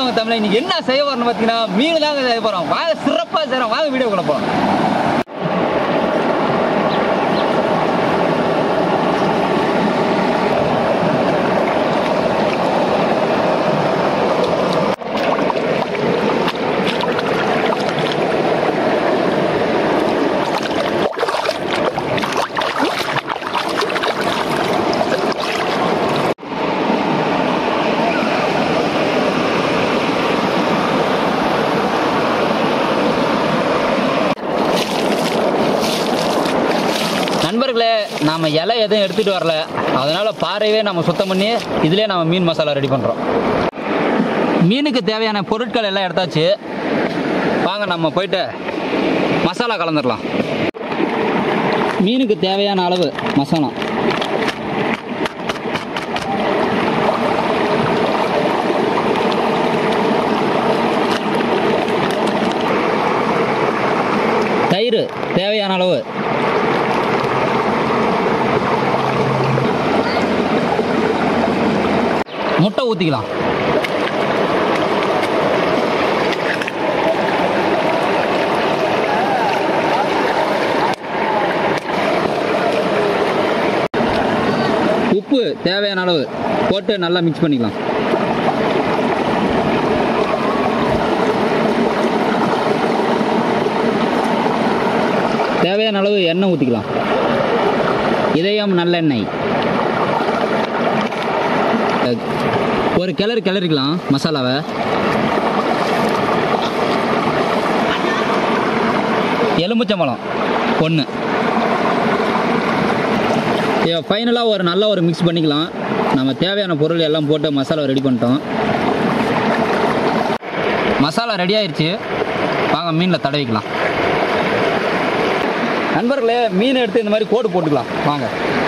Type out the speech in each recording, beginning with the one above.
வாங்க தமிழ் இன்னைக்கு என்ன செய்ய வரணும் பார்த்தீங்கன்னா மீன் தாங்க செய்ய போகிறோம் வாங்க சிறப்பாக செய்கிறோம் வாங்க வீடியோக்குள்ள போகிறோம் நண்பர்களே நாம் இலை எதுவும் எடுத்துகிட்டு வரல அதனால் பாறையவே நம்ம சுத்தம் பண்ணி இதிலே நம்ம மீன் மசாலா ரெடி பண்ணுறோம் மீனுக்கு தேவையான பொருட்கள் எல்லாம் எடுத்தாச்சு வாங்க நம்ம போயிட்டு மசாலா கலந்துடலாம் மீனுக்கு தேவையான அளவு மசாலா தயிர் தேவையான அளவு முட்டை ஊற்றிக்கலாம் உப்பு தேவையான அளவு போட்டு நல்லா மிக்ஸ் பண்ணிக்கலாம் தேவையான அளவு எண்ணெய் ஊற்றிக்கலாம் இதயம் நல்லெண்ணெய் ஒரு கிளறு கிளறிக்கலாம் மசாலாவை எலுமிச்சம்பழம் ஒன்று ஃபைனலாக ஒரு நல்ல ஒரு மிக்ஸ் பண்ணிக்கலாம் நம்ம தேவையான பொருள் எல்லாம் போட்டு மசாலா ரெடி பண்ணிட்டோம் மசாலா ரெடி ஆயிடுச்சு வாங்க மீனில் தடவிக்கலாம் நண்பர்களே மீன் எடுத்து இந்த மாதிரி கோடு போட்டுக்கலாம் வாங்க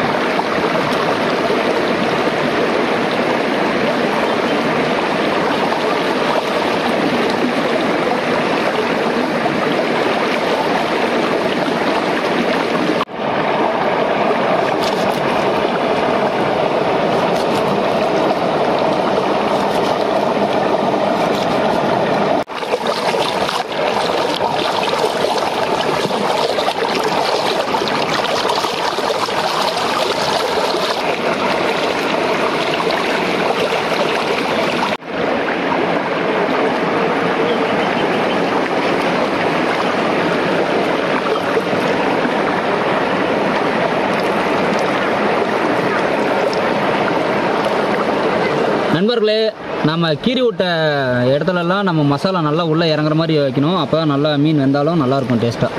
நண்பர்களே நம்ம கீரி விட்ட இடத்துலலாம் நம்ம மசாலா நல்லா உள்ளே இறங்குற மாதிரி வைக்கணும் அப்போ தான் நல்லா மீன் வெந்தாலும் நல்லா இருக்கும் டேஸ்ட்டாக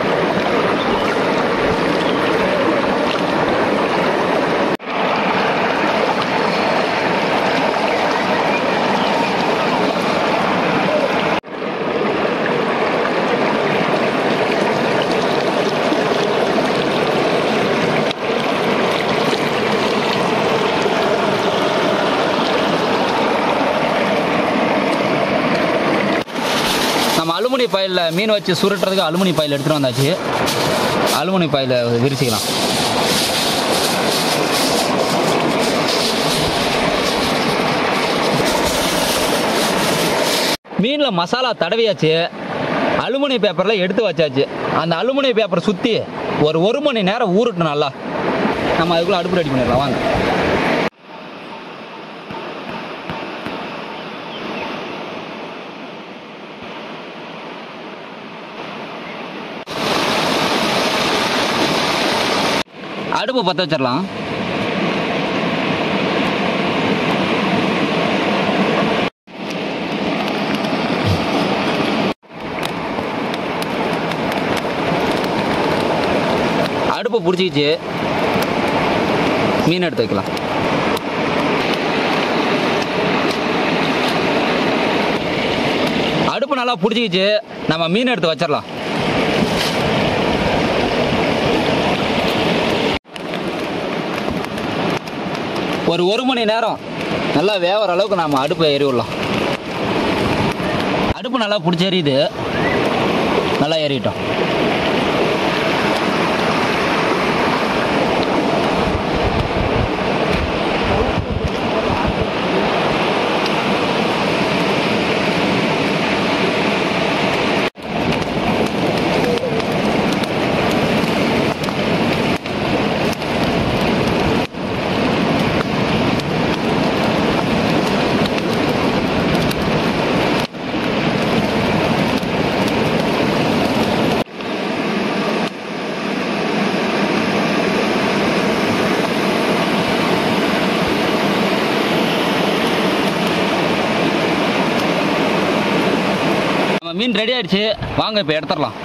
நம்ம அலுமினி பாயில் மீன் வச்சு சுருட்டுறதுக்கு அலுமினி பாயில் எடுத்துகிட்டு வந்தாச்சு அலுமினி பாயில் விரிச்சிக்கலாம் மீனில் மசாலா தடவியாச்சு அலுமினிய பேப்பரில் எடுத்து வச்சாச்சு அந்த அலுமினிய பேப்பரை சுற்றி ஒரு ஒரு மணி நேரம் ஊறட்டும் நல்லா நம்ம அதுக்குள்ளே அடுப்பு ரெடி பண்ணிடலாம் வாங்க அடுப்பு பற்ற வச்சிடலாம் அடுப்பு பிடிச்சிக்கிச்சு மீன் எடுத்து வைக்கலாம் அடுப்பு நல்லா பிடிச்சிக்கிச்சு நம்ம மீன் எடுத்து வச்சிடலாம் ஒரு ஒரு மணி நேரம் நல்லா வேகிற அளவுக்கு நாம் அடுப்பை ஏறி விடலாம் அடுப்பு நல்லா பிடிச்சி எரியுது நல்லா ஏறிட்டோம் ரெடி ஆயிடுச்சு வாங்க இப்போ எடுத்துடலாம்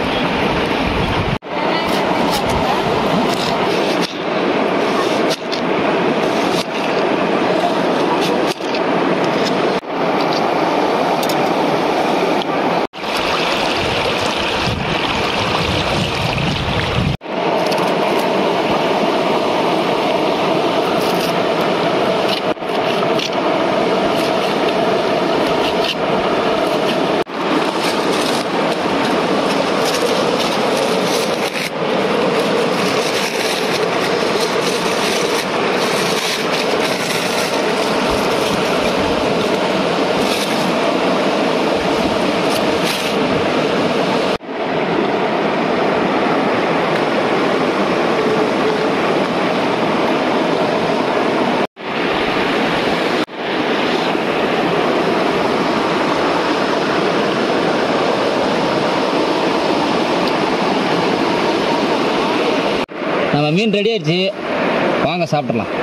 நம்ம மீன் ரெடி ஆயிடுச்சு வாங்க சாப்பிட்றலாம்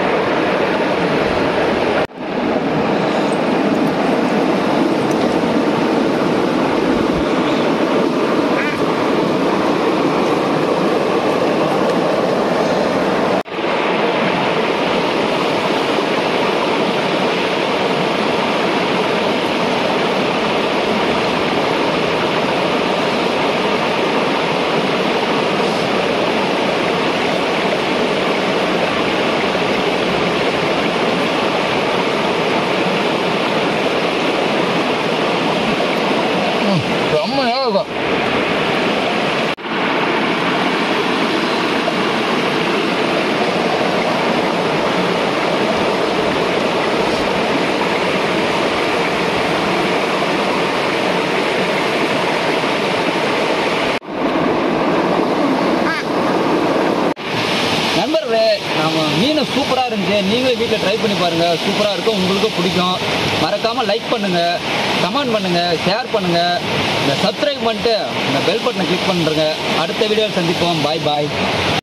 செம்மையாக இருக்கும் நண்பர்களே நம்ம மீன் சூப்பராக இருந்துச்சு நீங்களும் வீட்டில் ட்ரை பண்ணி பாருங்கள் சூப்பராக இருக்கும் உங்களுக்கும் பிடிக்கும் மறக்காமல் லைக் பண்ணுங்கள் கமெண்ட் பண்ணுங்கள் ஷேர் பண்ணுங்கள் இந்த சப்ஸ்கிரைப் பண்ணிட்டு இந்த பெல் பட்டனை கிளிக் பண்ணுறங்க அடுத்த வீடியோவில் சந்திப்போம் பாய் பாய்